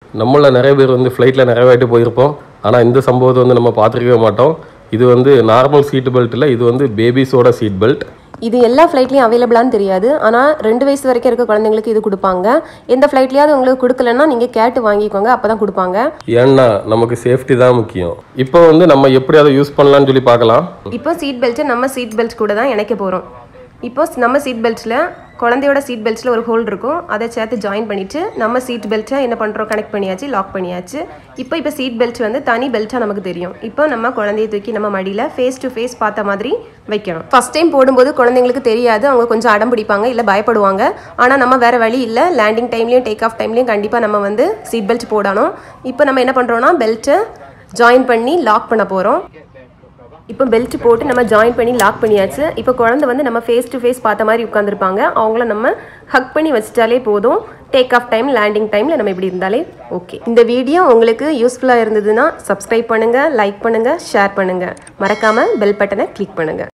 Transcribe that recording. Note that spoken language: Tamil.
நம்மள நிறைய பேர் வந்து ஃப்ளைட்டில் நிறைய வாட்டி போயிருப்போம் ஆனால் இந்த சம்பவத்தை வந்து நம்ம பார்த்துருக்கவே மாட்டோம் இது வந்து நார்மல் சீட் பெல்ட் இல்லை இது வந்து பேபிஸோட சீட் பெல்ட் இது எல்லா ஃப்ளைட்லையும் அவைலபிளான்னு தெரியாது ஆனால் ரெண்டு வயசு வரைக்கும் இருக்க குழந்தைங்களுக்கு இது கொடுப்பாங்க எந்த ஃப்ளைட்லையாவது உங்களுக்கு கொடுக்கலன்னா நீங்கள் கேட்டு வாங்கிக்கோங்க அப்போ தான் கொடுப்பாங்க ஏன்னா நமக்கு சேஃப்டி தான் முக்கியம் இப்போ வந்து நம்ம எப்படி அதை யூஸ் பண்ணலாம்னு சொல்லி பார்க்கலாம் இப்போ சீட் பெல்ட்டை நம்ம சீட் பெல்ட் கூட தான் இணைக்க போகிறோம் இப்போ நம்ம சீட் பெல்ட்டில் குழந்தையோட சீட் பெல்ட்ஸில் ஒரு ஹோல் இருக்கும் அதை சேர்த்து ஜாயின் பண்ணிவிட்டு நம்ம சீட் பெல்ட்டை என்ன பண்ணுறோம் கனெக்ட் பண்ணியாச்சு லாக் பண்ணியாச்சு இப்போ இப்போ சீட் பெல்ட் வந்து தனி பெல்ட்டாக நமக்கு தெரியும் இப்போ நம்ம குழந்தைய தூக்கி நம்ம மடியில் ஃபேஸ் டு ஃபேஸ் பார்த்த மாதிரி வைக்கணும் ஃபஸ்ட் டைம் போடும்போது குழந்தைங்களுக்கு தெரியாது அவங்க கொஞ்சம் அடம் பிடிப்பாங்க இல்லை பயப்படுவாங்க ஆனால் நம்ம வேறு வழி இல்லை லேண்டிங் டைம்லையும் டேக் ஆஃப் டைம்லையும் கண்டிப்பாக நம்ம வந்து சீட் பெல்ட் போடணும் இப்போ நம்ம என்ன பண்ணுறோன்னா பெல்ட்டை ஜாயின் பண்ணி லாக் பண்ண போகிறோம் இப்போ பெல்ட் போட்டு நம்ம ஜாயின் பண்ணி லாக் பண்ணியாச்சு இப்போ குழந்தை வந்து நம்ம ஃபேஸ் டு ஃபேஸ் பார்த்த மாதிரி உட்காந்துருப்பாங்க அவங்கள நம்ம ஹக் பண்ணி வச்சிட்டாலே போதும் டேக் ஆஃப் டைம் லேண்டிங் டைமில் நம்ம இப்படி இருந்தாலே ஓகே இந்த வீடியோ உங்களுக்கு யூஸ்ஃபுல்லாக இருந்ததுன்னா சப்ஸ்கிரைப் பண்ணுங்கள் லைக் பண்ணுங்கள் ஷேர் பண்ணுங்கள் மறக்காமல் பெல் பட்டனை கிளிக் பண்ணுங்கள்